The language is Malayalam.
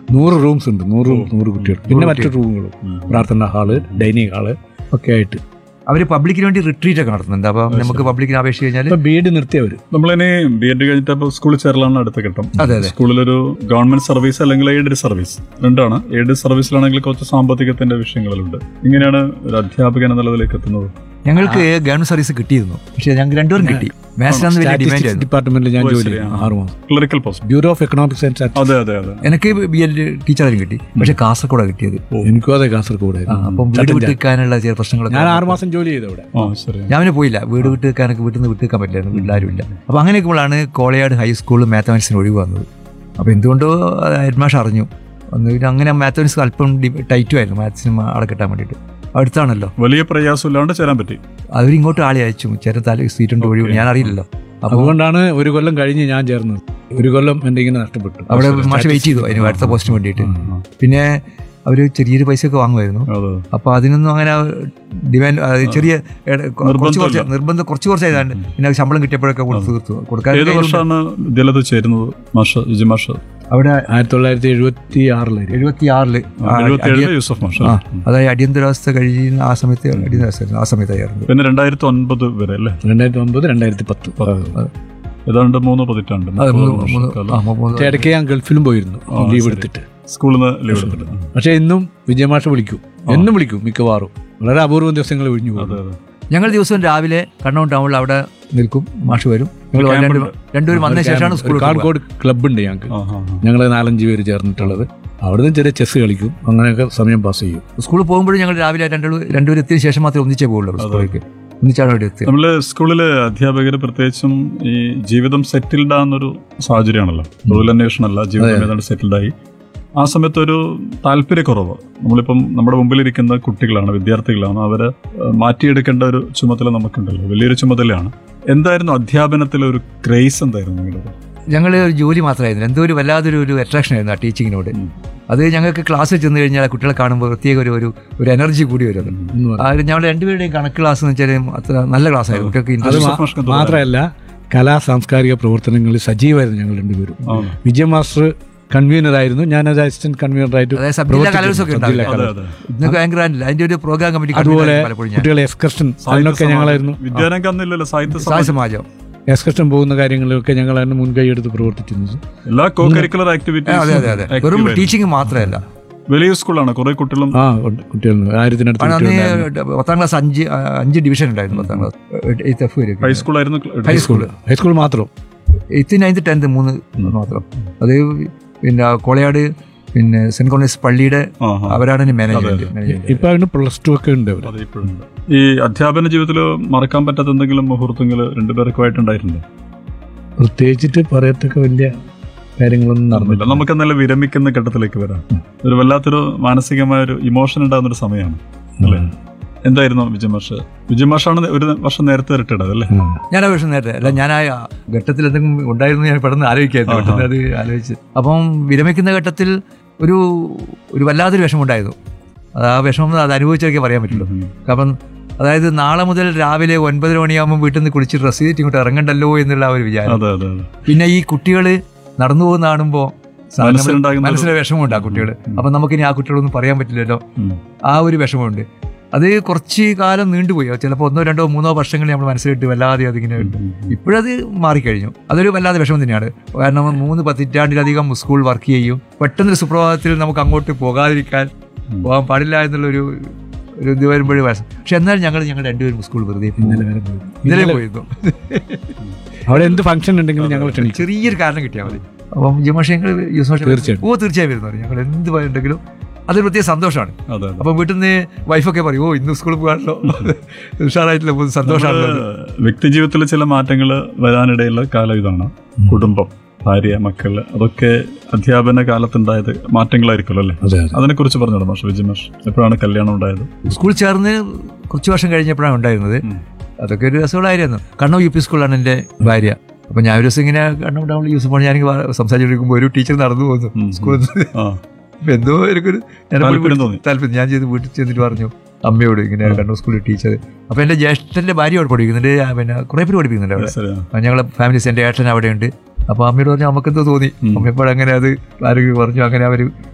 നൂറ് റൂംസ് ഉണ്ട് നൂറ് നൂറ് കുട്ടികൾ പിന്നെ മറ്റു റൂമുകളും പ്രാർത്ഥന ഹാള് ഡൈനിങ് ഹാള് ഒക്കെ ആയിട്ട് അവര് പബ്ലിക്കിന് വേണ്ടി റിട്രീറ്റ് ഒക്കെ നടത്തുന്നുണ്ട് അപ്പൊ നമുക്ക് പബ്ലിക്കിന് അപേക്ഷിച്ച് കഴിഞ്ഞാൽ ഇപ്പൊ ബി എഡ് നിർത്തിയവർ നമ്മളിനി ബി എഡ് കഴിഞ്ഞിട്ട് സ്കൂളിൽ ചേരലാണ് അടുത്ത ഘട്ടം അതെ, അതെ. സ്കൂളിലൊരു ഗവൺമെന്റ് സർവീസ് അല്ലെങ്കിൽ എയ്ഡഡ് സർവീസ് രണ്ടാണ് എയ്ഡഡ് സർവീസിലാണെങ്കിൽ കുറച്ച് സാമ്പത്തികത്തിന്റെ വിഷയങ്ങളുണ്ട് ഇങ്ങനെയാണ് ഒരു അധ്യാപകൻ എന്ന നിലയിലേക്ക് എത്തുന്നത് ഞങ്ങൾക്ക് ഗവൺമെന്റ് സർവീസ് കിട്ടിയിരുന്നു പക്ഷെ ഞങ്ങൾക്ക് രണ്ടുപേരും കിട്ടി മാത്സിനാന്ന് വലിയ ഡിമാൻഡ് സ്റ്റാറ്റിസ്റ്റിക്സ് ആയിരുന്നു ഡിപ്പാർട്ട്മെന്റിൽ ഞാൻ ഓ, ജോലി ശരി, ചെയ്തു ആ. ആറ് മാസം clerical post bureau of economics and statistics അതെ അതെ അതെ എനിക്ക് ബി എൽ ടീച്ചറായും കിട്ടി പക്ഷെ കാസർഗോഡാണ് കിട്ടിയത് എനിക്കും അതെ കാസർഗോഡ് ആ, അപ്പം വീട് വിട്ട് നിൽക്കാനുള്ള ചില പ്രശ്നങ്ങളൊക്കെ ഞാൻ ആറ് മാസം ജോലി ചെയ്തു അവിടെ ആ ശരി ഞാൻ പിന്നെ പോയില്ല വീട് വിട്ട് നിൽക്കാനൊക്കെ വീട്ടിൽ നിന്ന് വിട്ട് നിൽക്കാൻ പറ്റില്ലായിരുന്നു വീട്ടിലാരും ഇല്ല അപ്പോൾ അങ്ങനെ നിൽക്കുമ്പോഴാണ് കോളയാട് ഹൈസ്കൂളിൽ മാത്തമാറ്റിക്സിന് ഒഴിവ് വന്നത് അപ്പോൾ എന്തുകൊണ്ടോ ഹെഡ്മാഷ് അറിഞ്ഞു ഒന്ന് പിന്നെ അങ്ങനെ മാത്തമാറ്റിക്സ് അല്പം ടൈറ്റും ആയിരുന്നു മാത്സിന് അവിടെ കിട്ടാൻ വേണ്ടിയിട്ട് അടുത്താണല്ലോ വലിയ പ്രയാസമില്ലാണ്ട് ചേരാൻ പറ്റി അവരിങ്ങോട്ട് ആളെ അയച്ചു ചേട്ടൻ തല സീറ്റുണ്ട് ഒഴിവ് ഞാൻ അറിയില്ലല്ലോ അപ്പോൾ അതുകൊണ്ടാണ് ഒരു കൊല്ലം കഴിഞ്ഞ് ഞാൻ ചേർന്നത് ഒരു കൊല്ലം എൻ്റെ ഇങ്ങനെ നഷ്ടപ്പെട്ടു അവിടെ മാഷ് വെയിറ്റ് ചെയ്തു അതിന് അടുത്ത പോസ്റ്റിന് വേണ്ടിയിട്ട് പിന്നെ അവർ ചെറിയൊരു പൈസ ഒക്കെ വാങ്ങുമായിരുന്നു അതെ അപ്പോൾ അതിനൊന്നും അങ്ങനെ ഡിമാൻഡ് അത് ചെറിയ എട- കുറച്ച് കുറച്ച് നിർബന്ധമില്ല. നിർബന്ധം കുറച്ച് കുറച്ചായതാണ് പിന്നെ അത് ശമ്പളം കിട്ടിയപ്പോഴൊക്കെ കൊടുത്തു തീർത്തു കൊടുക്കാൻ ഏത് വർഷമാണ് വിദ്യാലയത്തിൽ ചേരുന്നത് മാഷ് ഇജി മാഷ് അവിടെ ആയിരത്തി തൊള്ളായിരത്തി എഴുപത്തി ആറിലായിരുന്നു എഴുപത്തി ആറില് എഴുപത്തി ഏഴില് യൂസഫ് മാഷ് ആ അതായത് അടിയന്തരാവസ്ഥ കഴിയുന്ന ആ സമയത്ത് അടിയന്തരാവസ്ഥ ആ സമയത്തായിരുന്നു പിന്നെ രണ്ടായിരത്തി ഒൻപത് വരെ അല്ലേ രണ്ടായിരത്തി ഒമ്പത് രണ്ടായിരത്തി പത്ത് ഏതാണ്ട് മൂന്ന് പതിറ്റാണ്ട് അത് മൂന്ന് മുപ്പത് മൂന്ന് വർഷക്കാലം. ആ, മൂന്ന് പക്ഷേ ഇടയ്ക്ക് ഞാൻ ഗൾഫിലും പോയിരുന്നു ലീവ് എടുത്തിട്ട് സ്കൂളിൽ നിന്ന് ലീവ് എടുത്തിട്ട് പക്ഷെ ഇന്നും വിജയമാഷ വിളിക്കും എന്നും വിളിക്കും മിക്കവാറും വളരെ അപൂർവം ദിവസങ്ങൾ ഒഴിഞ്ഞു പോകും അതെ അതെ ഞങ്ങൾ ദിവസവും രാവിലെ കണ്ണൂർ ടൗണിൽ അവിടെ നിൽക്കും മാഷ് വരും ഞങ്ങൾ ക്യാമ്പ് രണ്ട് രണ്ടുപേരും വന്ന ശേഷമാണ് സ്കൂളിൽ കാർഗോഡ് ക്ലബ് ഉണ്ട് ഞങ്ങൾക്ക് ആ ആ ആ. ഞങ്ങൾ നാലഞ്ച് പേര് ചേർന്നിട്ടുള്ളത് അവിടുന്ന് ചെറിയ ചെസ് കളിക്കും അങ്ങനെയൊക്കെ സമയം പാസ് ചെയ്യും സ്കൂളിൽ പോകുമ്പോഴും ഞങ്ങൾ രാവിലെ രണ്ടു രണ്ടുപേരും എത്തിയ ശേഷം മാത്രമേ ഒന്നിച്ചേ പോകുള്ളൂ സ്കൂളിലേക്ക് ഒന്നിച്ചാണ് അവിടെ എത്തുക നമ്മള് സ്കൂളില് അധ്യാപകർ പ്രത്യേകിച്ചും ഈ ജീവിതം സെറ്റിൽഡ് ആകുന്നൊരു സാഹചര്യമാണല്ലോ തൊഴിലന്വേഷണമല്ല ജീവിതം ഏതാണ്ട് സെറ്റിൽഡ് ആയി ആ സമയത്ത് ഒരു താല്പര്യക്കുറവ് നമ്മളിപ്പം നമ്മുടെ മുമ്പിലിരിക്കുന്ന കുട്ടികളാണ് വിദ്യാർത്ഥികളാണ് അവരെ ഏഹ്, മാറ്റിയെടുക്കേണ്ട ഒരു ചുമതല നമുക്കുണ്ടല്ലോ വലിയൊരു ചുമതലയാണ് എന്തായിരുന്നു അധ്യാപനത്തിലെ ഒരു ക്രേസ് എന്തായിരുന്നു നിങ്ങളുടെ ഞങ്ങൾ ഒരു ജോലി മാത്രമായിരുന്നു എന്തോ ഒരു വല്ലാതൊരു ഒരു അട്രാക്ഷൻ ആയിരുന്നു ആ ടീച്ചിങ്ങിനോട് ഉം. അത് ഞങ്ങൾക്ക് ക്ലാസ്സിൽ ചെന്ന് കഴിഞ്ഞാൽ കുട്ടികളെ കാണുമ്പോൾ പ്രത്യേക ഒരു ഒരു ഒരു എനർജി കൂടി വരും അത്. എന്ന് പറയും. ആ ഒരു ഞങ്ങളുടെ രണ്ടുപേരുടെയും കണക്ക് ക്ലാസ് എന്ന് വെച്ചാൽ അത്ര നല്ല ക്ലാസ് ആയിരുന്നു കുട്ടികൾക്ക് അത് ഇൻട്രസ്റ്റ് മാ- മാഷ്ക്ക് എന്താ മാത്രമല്ല കലാ സാംസ്കാരിക പ്രവർത്തനങ്ങളിൽ സജീവമായിരുന്നു ഞങ്ങൾ രണ്ടുപേരും ആണ്. വിജയ മാസ്റ്റർ കൺവീനർ ആയിരുന്നു ഞാനൊരു അസിസ്റ്റന്റ് കൺവീനർ ആയിട്ട് അതായത് സബ് ജില്ലാ കലോത്സവമൊക്കെ സബ് ജില്ലാ ഉണ്ടാവില്ലേ? അതെ കലോത്സവം. അതെ ഇന്നൊക്കെ ഭയങ്കര ആയിട്ടില്ല. അതിന്റെ ഒരു പ്രോഗ്രാം കമ്മിറ്റി അതുപോലെ പലപ്പോഴും ഞാൻ കുട്ടികളെ എക്സ്കർഷൻ അതിനൊക്കെ ഞങ്ങളായിരുന്നു വിദ്യാരംഗം അന്നില്ലല്ലോ സാഹിത്യ സായ സമാജം സമാജം എക്സ്കർഷൻ പോകുന്ന കാര്യങ്ങളിലൊക്കെ ഞങ്ങളാണ് മുൻകൈ എടുത്ത് പ്രവർത്തിച്ചിരുന്നത് എല്ലാ കോ കരിക്കുലർ ആ, അതെ അതെ അതെ വെറും ആക്ടിവിറ്റീസ് ടീച്ചിങ് മാത്രമല്ല വലിയ സ്കൂളാണ് കുറെ കുട്ടികളും ആ ഉണ്ട്. കുട്ടികൾ ആയിരത്തിനടുത്ത് അന്ന് കുട്ടികളുണ്ടായിരുന്നു. പത്താം ക്ലാസ് അഞ്ച് ആ, അഞ്ച് ഡിവിഷൻ ഉണ്ടായിരുന്നു പത്താം ക്ലാസ് എയ്ത്ത് എഫ് വരെ ഹൈസ്കൂളായിരുന്നു ഹൈസ്കൂള് ഹൈസ്കൂൾ മാത്രം എയ്ത്ത് നയൻത്ത് ടെൻത്ത് മൂന്ന് മാത്രം അത് പിന്നെ കോളയാട് പിന്നെ സെന്റ് കോൺഗ്രസ് പള്ളിയുടെ ആ ആ അവരാണ് മാനേജ്മെന്റ് ഇപ്പൊ അതിന് പ്ലസ് ടു ഒക്കെ ഉണ്ട് അവര് അതെ ഇപ്പോഴുണ്ട് ഈ അധ്യാപന ജീവിതത്തിൽ മറക്കാൻ പറ്റാത്ത എന്തെങ്കിലും മുഹൂർത്തങ്ങൾ രണ്ടുപേർക്കുമായിട്ടുണ്ടായിട്ടുണ്ട് പ്രത്യേകിച്ചിട്ട് പറയത്തക്ക വലിയ കാര്യങ്ങളൊന്നും നടന്നില്ല നമുക്ക് എന്നാലും വിരമിക്കുന്ന ഘട്ടത്തിലേക്ക് വരാം ഒരു വല്ലാത്തൊരു മാനസികമായ ഒരു ഇമോഷൻ ഉണ്ടാകുന്ന ഒരു സമയമാണ് അല്ലേ എന്തായിരുന്നു വിജയമാഷ് വിജയമാഷാണ് ഒരു വർഷം നേരത്തെ റിട്ടയർഡ് അല്ലേ ഉം. ഞാൻ ആ വിഷം നേരത്തെ അല്ല ഞാൻ ആ ഘട്ടത്തിൽ എന്തെങ്കിലും ഉണ്ടായിരുന്നു ഞാൻ പെട്ടെന്ന് ആലോചിക്കായിരുന്നു പെട്ടെന്ന് അത് ആലോചിച്ച് അപ്പം വിരമിക്കുന്ന ഘട്ടത്തിൽ ഒരു ഒരു വല്ലാത്തൊരു വിഷമം ഉണ്ടായിരുന്നു അത് ആ വിഷമം അത് അനുഭവിച്ചൊക്കെ പറയാൻ പറ്റുള്ളൂ കാരണം അതായത് നാളെ മുതൽ രാവിലെ ഒൻപതര മണിയാകുമ്പോൾ വീട്ടിൽ നിന്ന് കുളിച്ച് ഡ്രസ്സ് ചെയ്തിട്ട് ഇങ്ങോട്ട് ഇറങ്ങണ്ടല്ലോ എന്നുള്ള ആ ഒരു വിചാരം അതെ അതെ അതെ പിന്നെ ഈ കുട്ടികൾ നടന്നു പോകുന്ന കാണുമ്പോൾ മനസ്സിലുണ്ടാകുന്ന ഒരു- മനസ്സിലെ വിഷമമുണ്ട് ആ കുട്ടികൾ അപ്പം നമുക്കിനി ആ കുട്ടികളൊന്നും പറയാൻ പറ്റില്ലല്ലോ ഉം. ആ ഒരു വിഷമമുണ്ട് അത് കുറച്ച് കാലം നീണ്ടുപോയി ചിലപ്പോൾ ഒന്നോ രണ്ടോ മൂന്നോ വർഷങ്ങൾ നമ്മൾ മനസ്സിലിട്ട് വല്ലാതെ അതിങ്ങനെ ഉണ്ട് ഇപ്പോഴത് മാറിക്കഴിഞ്ഞു അതൊരു വല്ലാതെ വിഷമം തന്നെയാണ് കാരണം മൂന്ന് പതിറ്റാണ്ടിലധികം സ്കൂൾ വർക്ക് ചെയ്യും പെട്ടെന്നൊരു സുപ്രഭാതത്തിൽ നമുക്ക് അങ്ങോട്ട് പോകാതിരിക്കാൻ പോകാൻ പാടില്ല എന്നുള്ളൊരു ഒരു ഇത് വരുമ്പോഴേ വയസ്സ് പക്ഷെ എന്നാലും ഞങ്ങൾ ഞങ്ങൾ രണ്ടുപേരും സ്കൂൾ വെറുതെ ഇന്നലെ വരെ പോയി. ഇന്നലെ പോയിരുന്നു അവിടെ എന്ത് ഫംഗ്ഷൻ ഉണ്ടെങ്കിലും ഞങ്ങൾ ക്ഷണിക്കും ചെറിയൊരു കാരണം കിട്ടിയാൽ മതി അപ്പം ജിമാഷ ഞങ്ങൾ യൂസ് തീർച്ചയായിട്ടും. ഓ തീർച്ചയായും വരുന്നു ഞങ്ങൾ എന്ത് ഉണ്ടെങ്കിലും അതൊരു പ്രത്യേക സന്തോഷമാണ് അതെ അതെ അപ്പം വീട്ടിൽ നിന്ന് വൈഫൊക്കെ പറയും ഓ ഇന്ന് സ്കൂളിൽ പോകാണല്ലോ ഉഷാറായിട്ടില്ല സന്തോഷമാണല്ലോ നമ്മള് വ്യക്തിജീവിതത്തിൽ ചില മാറ്റങ്ങൾ വരാനിടയുള്ള കാലം ഇതാണ് കുടുംബം ഭാര്യ മക്കള് അതൊക്കെ അധ്യാപന കാലത്തുണ്ടായത് മാറ്റങ്ങളായിരിക്കുമല്ലോ അല്ലേ അതെ അതെ അതിനെക്കുറിച്ച് പറഞ്ഞോളൂ മാഷ് വിജയ് മാഷ് എപ്പോഴാണ് കല്യാണം ഉണ്ടായത് സ്കൂളിൽ ചേർന്ന് കുറച്ച് വർഷം കഴിഞ്ഞപ്പോഴാണ് ഉണ്ടായിരുന്നത് ഉം. അതൊക്കെ ഒരു രസമുള്ളായിരുന്നു കണ്ണൂർ യു പി സ്കൂളിലാണ് എൻ്റെ ഭാര്യ അപ്പം ഞാൻ ഒരു ദിവസം ഇങ്ങനെ കണ്ണൂർ ടൗണിൽ യൂസ് പോകണം ഞാൻ സംസാരിച്ചുകൊണ്ടിരിക്കുമ്പോൾ ഒരു ടീച്ചർ നടന്നു പോകുന്നു ഉം. സ്കൂളിൽ നിന്ന് ആ അപ്പൊ എന്തോ എനിക്കൊരു ഞാൻ പോയി താല്പര്യം തോന്നി. താല്പര്യം ഞാൻ ചെയ്ത് വീട്ടിൽ ചെന്നിട്ട് പറഞ്ഞു അമ്മയോട് ഇങ്ങനെ കണ്ണൂർ സ്കൂളിൽ ടീച്ചർ അപ്പൊ എൻ്റെ ജ്യേഷ്ഠൻ്റെ ഭാര്യ അവിടെ പഠിക്കുന്നുണ്ട് ആ, പിന്നെ കുറേ പേര് പഠിപ്പിക്കുന്നുണ്ട് അവിടെ ശരി ആ, ഞങ്ങളെ ഫാമിലീസ് എൻ്റെ ഏട്ടൻ അവിടെ ഉണ്ട് അപ്പോൾ അമ്മയോട് പറഞ്ഞു നമുക്കെന്തോ തോന്നി ഉം. അമ്മ എപ്പോഴും അങ്ങനെ അത് ആരോഗ്യം പറഞ്ഞു അങ്ങനെ അവർ